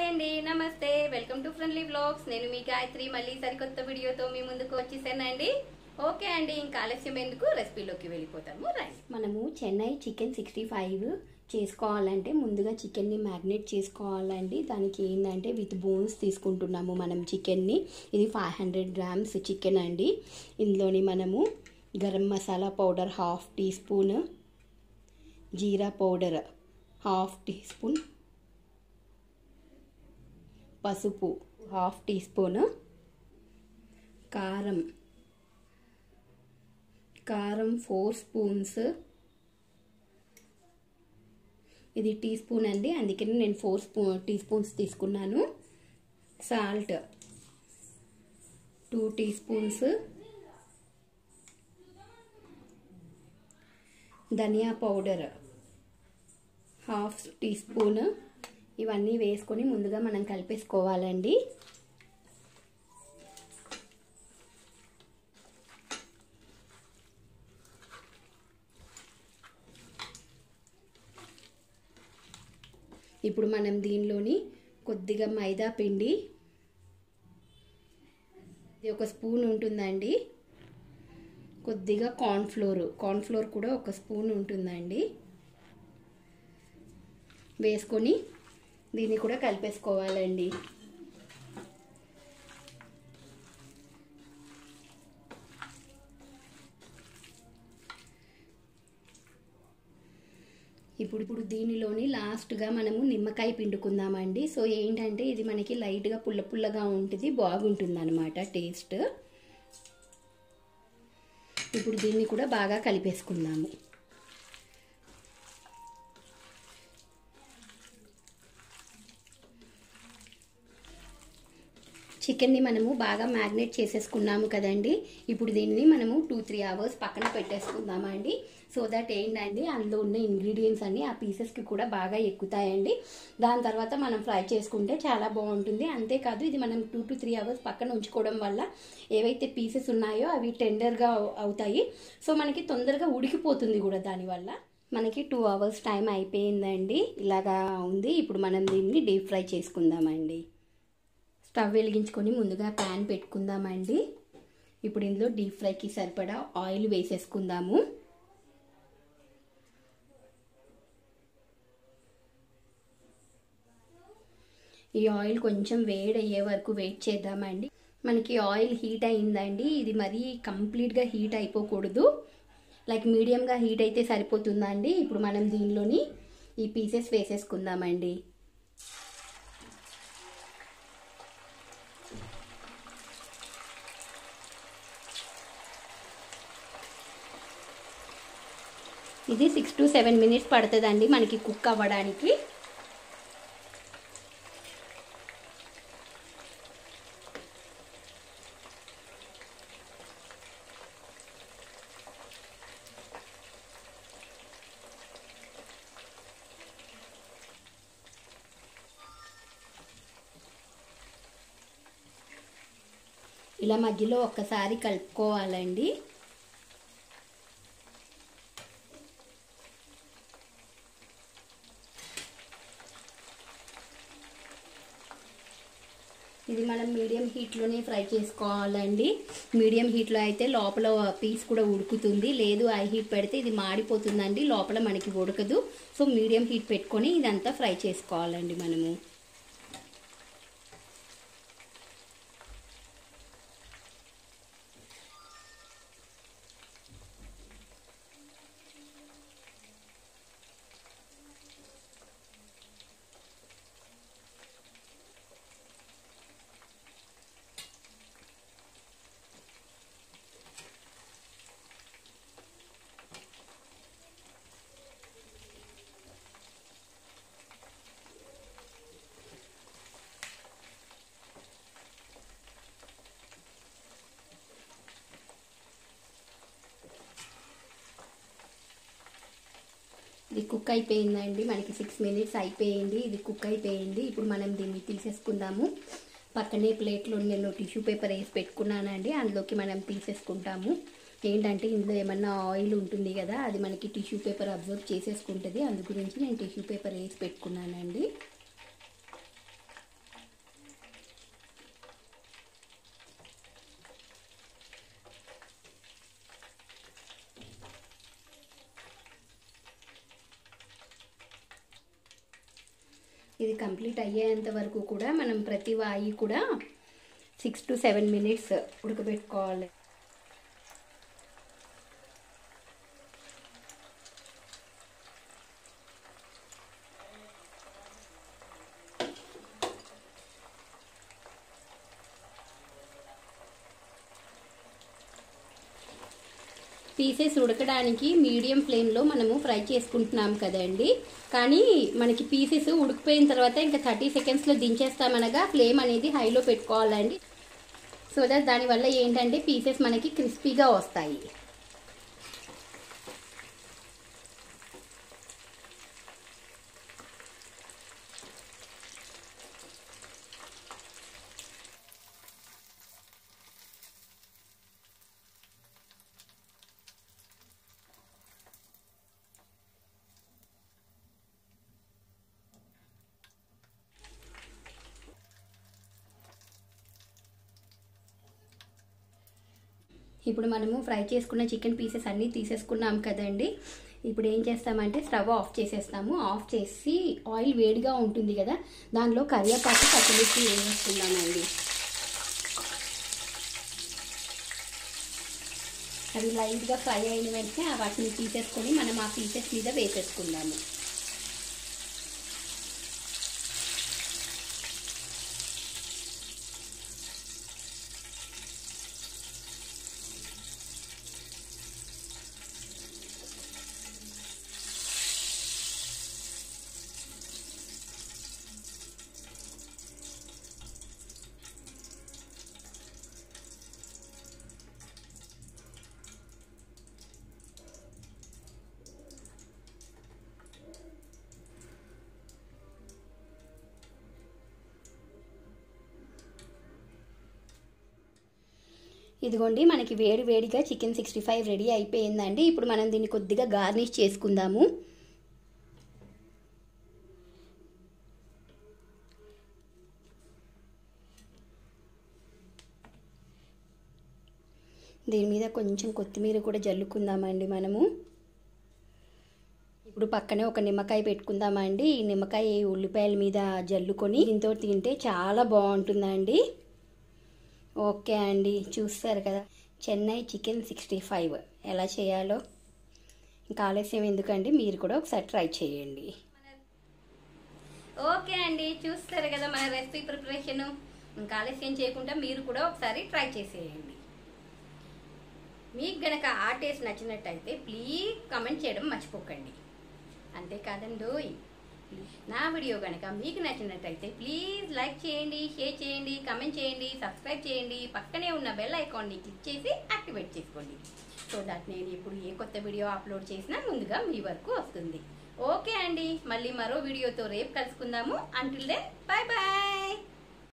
అండి నమస్తే welcome to friendly blogs నేను మీ గాయత్రి మళ్ళీ సరికొత్త వీడియోతో మీ ముందుకు వచ్చేసానండి ఓకే అండి ఇంకా ఆలస్యం ఎందుకు రెసిపీలోకి వెళ్ళిపోతాము రండి మనము చెన్నై చికెన్ సిక్స్టీ ఫైవ్ చేసుకోవాలంటే ముందుగా చికెన్ని మ్యాగ్నేట్ చేసుకోవాలండి దానికి ఏంటంటే విత్ బోన్స్ తీసుకుంటున్నాము మనం చికెన్ని ఇది ఫైవ్ హండ్రెడ్ గ్రామ్స్ చికెన్ అండి ఇందులోని మనము garam masala powder half teaspoon jeera powder half teaspoon పసుపు హాఫ్ టీ స్పూన్ కారం కారం ఫోర్ స్పూన్స్ ఇది టీ స్పూన్ అండి అందుకని నేను ఫోర్ స్పూ టీ స్పూన్స్ తీసుకున్నాను salt two teaspoons dhania powder half teaspoon ఇవన్నీ వేసుకొని ముందుగా మనం కలిపేసుకోవాలండి ఇప్పుడు మనం దీనిలోని కొద్దిగా మైదా పిండి ఇది ఒక స్పూన్ ఉంటుందండి కొద్దిగా కార్న్ఫ్లోర్ కార్న్ఫ్లోర్ కూడా ఒక స్పూన్ ఉంటుందండి వేసుకొని దీన్ని కూడా కలిపేసుకోవాలండి ఇప్పుడు ఇప్పుడు దీనిలోని లాస్ట్గా మనము నిమ్మకాయ పిండుకుందామండి సో ఏంటంటే ఇది మనకి లైట్గా పుల్ల పుల్లగా ఉంటుంది బాగుంటుంది అనమాట టేస్ట్ ఇప్పుడు దీన్ని కూడా బాగా కలిపేసుకుందాము చికెన్ని మనము బాగా మ్యాగ్నేట్ చేసేసుకున్నాము కదండి ఇప్పుడు దీన్ని మనము టూ త్రీ అవర్స్ పక్కన పెట్టేసుకుందామండి సో దట్ ఏంటండి అందులో ఉన్న ఇంగ్రీడియంట్స్ అన్ని ఆ పీసెస్కి కూడా బాగా ఎక్కుతాయండి దాని తర్వాత మనం ఫ్రై చేసుకుంటే చాలా బాగుంటుంది అంతేకాదు ఇది మనం టూ టు త్రీ అవర్స్ పక్కన ఉంచుకోవడం వల్ల ఏవైతే పీసెస్ ఉన్నాయో అవి టెండర్గా అవుతాయి సో మనకి తొందరగా ఉడికిపోతుంది కూడా దానివల్ల మనకి టూ అవర్స్ టైం అయిపోయిందండి ఇలాగా ఉంది ఇప్పుడు మనం దీన్ని డీప్ ఫ్రై చేసుకుందామండి స్టవ్ వెలిగించుకొని ముందుగా ప్యాన్ పెట్టుకుందామండి ఇప్పుడు ఇందులో డీప్ ఫ్రైకి సరిపడా ఆయిల్ వేసేసుకుందాము ఈ ఆయిల్ కొంచెం వేడి అయ్యే వరకు వెయిట్ చేద్దామండి మనకి ఆయిల్ హీట్ అయిందండి ఇది మరీ కంప్లీట్గా హీట్ అయిపోకూడదు లైక్ మీడియంగా హీట్ అయితే సరిపోతుందండి ఇప్పుడు మనం దీనిలోని ఈ పీసెస్ వేసేసుకుందామండి ఇది సిక్స్ టు సెవెన్ మినిట్స్ పడుతుందండి మనకి కుక్ అవ్వడానికి ఇలా మధ్యలో ఒక్కసారి కలుపుకోవాలండి ఇది మనం మీడియం హీట్లోనే ఫ్రై చేసుకోవాలండి మీడియం హీట్లో అయితే లోపల పీస్ కూడా ఉడుకుతుంది లేదు హై హీట్ పెడితే ఇది మాడిపోతుందండి లోపల మనకి ఉడకదు సో మీడియం హీట్ పెట్టుకొని ఇదంతా ఫ్రై చేసుకోవాలండి మనము ఇది కుక్ అయిపోయిందండి మనకి సిక్స్ మినిట్స్ అయిపోయింది ఇది కుక్ అయిపోయింది ఇప్పుడు మనం దీన్ని తీసేసుకుందాము పక్కనే ప్లేట్లో నేను టిష్యూ పేపర్ వేసి పెట్టుకున్నానండి అందులోకి మనం తీసేసుకుంటాము ఏంటంటే ఇందులో ఏమన్నా ఆయిల్ ఉంటుంది కదా అది మనకి టిష్యూ పేపర్ అబ్జర్వ్ చేసేసుకుంటుంది అందు గురించి నేను టిష్యూ పేపర్ వేసి పెట్టుకున్నానండి ఇది కంప్లీట్ అయ్యేంత వరకు కూడా మనం ప్రతి వాయి కూడా సిక్స్ టు సెవెన్ మినిట్స్ ఉడకబెట్టుకోవాలి పీసెస్ ఉడకడానికి మీడియం ఫ్లేమ్లో మనము ఫ్రై చేసుకుంటున్నాం కదండి కానీ మనకి పీసెస్ ఉడికిపోయిన తర్వాత ఇంకా థర్టీ సెకండ్స్లో దించేస్తామనగా ఫ్లేమ్ అనేది హైలో పెట్టుకోవాలండి సో దట్ దానివల్ల ఏంటంటే పీసెస్ మనకి క్రిస్పీగా వస్తాయి ఇప్పుడు మనము ఫ్రై చేసుకున్న చికెన్ పీసెస్ అన్నీ తీసేసుకున్నాం కదండి ఇప్పుడు ఏం చేస్తామంటే స్టవ్ ఆఫ్ చేసేస్తాము ఆఫ్ చేసి ఆయిల్ వేడిగా ఉంటుంది కదా దానిలో కరివేపాకు పచ్చిమిర్చి వేసేసుకుందామండి అవి లైట్గా ఫ్రై అయిన వెంటనే వాటిని తీసేసుకొని మనం ఆ పీసెస్ మీద వేసేసుకుందాము ఇదిగోండి మనకి వేడి వేడిగా చికెన్ సిక్స్టీ ఫైవ్ రెడీ అయిపోయిందండి ఇప్పుడు మనం దీన్ని కొద్దిగా గార్నిష్ చేసుకుందాము దీని మీద కొంచెం కొత్తిమీర కూడా జల్లుకుందామండి మనము ఇప్పుడు పక్కనే ఒక నిమ్మకాయ పెట్టుకుందామండి ఈ నిమ్మకాయ ఈ ఉల్లిపాయల మీద జల్లుకొని దీంతో తింటే చాలా బాగుంటుందండి ఓకే అండి చూస్తారు కదా చెన్నై చికెన్ సిక్స్టీ ఫైవ్ ఎలా చేయాలో ఇంకా ఆలస్యం ఎందుకండి మీరు కూడా ఒకసారి ట్రై చేయండి ఓకే అండి చూస్తారు కదా మన రెసిపీ ప్రిపరేషన్ ఇంకా ఆలస్యం చేయకుండా మీరు కూడా ఒకసారి ట్రై చేసేయండి మీకు గనక ఆ టేస్ట్ నచ్చినట్టయితే ప్లీజ్ కమెంట్ చేయడం మర్చిపోకండి అంతేకాదండోయ్ నా వీడియో కనుక మీకు నచ్చినట్టయితే ప్లీజ్ లైక్ చేయండి షేర్ చేయండి కమెంట్ చేయండి సబ్స్క్రైబ్ చేయండి పక్కనే ఉన్న బెల్ ఐకాన్ని క్లిక్ చేసి యాక్టివేట్ చేసుకోండి సో దట్ నేను ఇప్పుడు ఏ కొత్త వీడియో అప్లోడ్ చేసినా ముందుగా మీ వరకు వస్తుంది ఓకే అండి మళ్ళీ మరో వీడియోతో రేపు కలుసుకుందాము అంటిల్ దెన్ బాయ్ బాయ్